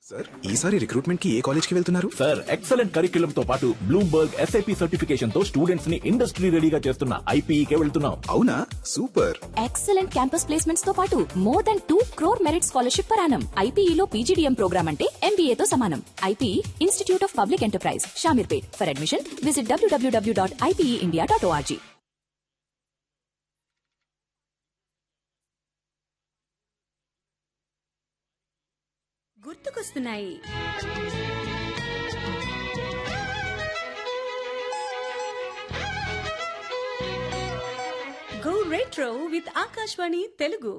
sir ఈసారి recruitment కి ఏ college కి వెళ్తున్నారు సార్ ఎక్సలెంట్ కరిక్యులం తో పాటు బ్లూంబర్గ్ ఎస్ఐపి సర్టిఫికేషన్ తో స్టూడెంట్స్ ని ఇండస్ట్రీ రెడీగా చేస్తున్న ఐపీఈకే వెళ్తున్నాం అవునా సూపర్ ఎక్సలెంట్ క్యాంపస్ ప్లేస్మెంట్స్ తో పాటు more than two crore merit scholarship per annum ఐపీఈలో పీజీడీఎం ప్రోగ్రామ్ అంటే ఎంబీఏ తో సమానం IPE institute of public enterprise Shamirpet for admission visit WWW dot IPE India dot ORG గుర్తుకొస్తున్నాయి go retro with Akashvani Telugu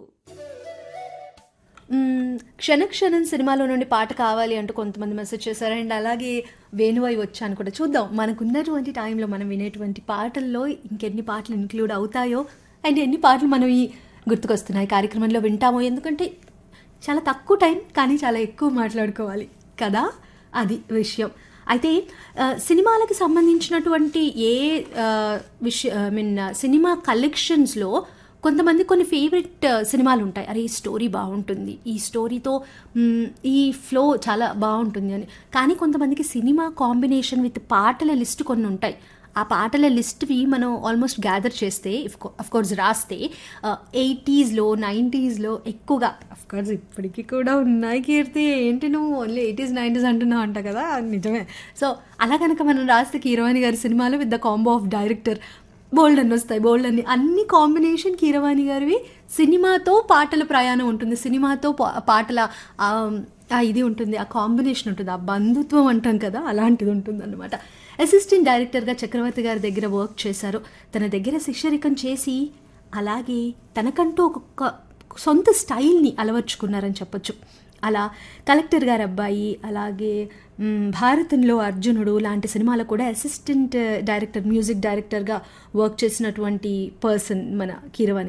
మ్మ్, క్షణ క్షణం సినిమాలో నుండి పాట కావాలి అంటూ కొంతమంది మెసేజ్ చేశారు అండ్ అలాగే వేణువై వచ్చాను కూడా చూద్దాం మనకున్నటువంటి టైంలో మనం వినేటువంటి పాటల్లో ఇంకెన్ని పాటలు ఇంక్లూడ్ అవుతాయో అండ్ ఎన్ని పాటలు మనం ఈ గుర్తుకొస్తున్నాయి కార్యక్రమంలో వింటామో ఎందుకంటే చాలా తక్కువ టైం కానీ చాలా ఎక్కువ మాట్లాడుకోవాలి కదా అది విషయం అయితే ఆ, సినిమాలకు సంబంధించినటువంటి ఏ విషయ ఐ మీన్ సినిమా కలెక్షన్స్లో కొంతమంది కొన్ని ఫేవరెట్ సినిమాలు ఉంటాయి అరే ఈ స్టోరీ బాగుంటుంది ఈ స్టోరీతో మ్, ఈ ఫ్లో చాలా బాగుంటుంది అని కానీ కొంతమందికి సినిమా కాంబినేషన్ విత్ పాటల లిస్ట్ కొన్ని ఉంటాయి ఆ పాటల లిస్ట్వి మనం ఆల్మోస్ట్ గ్యాదర్ చేస్తే అఫ్ కోర్స్ రాస్తే ఎయిటీస్లో నైంటీస్లో ఎక్కువగా అఫ్ కోర్స్ ఇప్పటికీ కూడా ఉన్నాయి కీర్తి ఏంటి నువ్వు ఓన్లీ ఎయిటీస్ నైంటీస్ అంటున్నావు అంట కదా నిజమే సో అలా కనుక మనం రాస్తే కీరవాణి గారి సినిమాలు with the combo of director bold అని వస్తాయి బోల్డ్ అని అన్ని కాంబినేషన్ కీరవాణి గారివి సినిమాతో పాటల ప్రయాణం ఉంటుంది సినిమాతో పా- పాటల ఆ, ఆ ఇది ఉంటుంది ఆ కాంబినేషన్ ఉంటుంది ఆ బంధుత్వం అంటాం కదా అలాంటిది ఉంటుంది అనమాట అసిస్టెంట్ డైరెక్టర్గా చక్రవర్తి గారి దగ్గర వర్క్ చేశారు తన దగ్గర శిష్యరికం చేసి అలాగే తనకంటూ ఒక్కొక్క సొంత స్టైల్ని అలవర్చుకున్నారని చెప్పొచ్చు అలా కలెక్టర్ గారి అబ్బాయి అలాగే మ్, భారతంలో అర్జునుడు లాంటి సినిమాలో కూడా అసిస్టెంట్ డైరెక్టర్ మ్యూజిక్ డైరెక్టర్గా వర్క్ చేసినటువంటి పర్సన్ మన కీరవాణి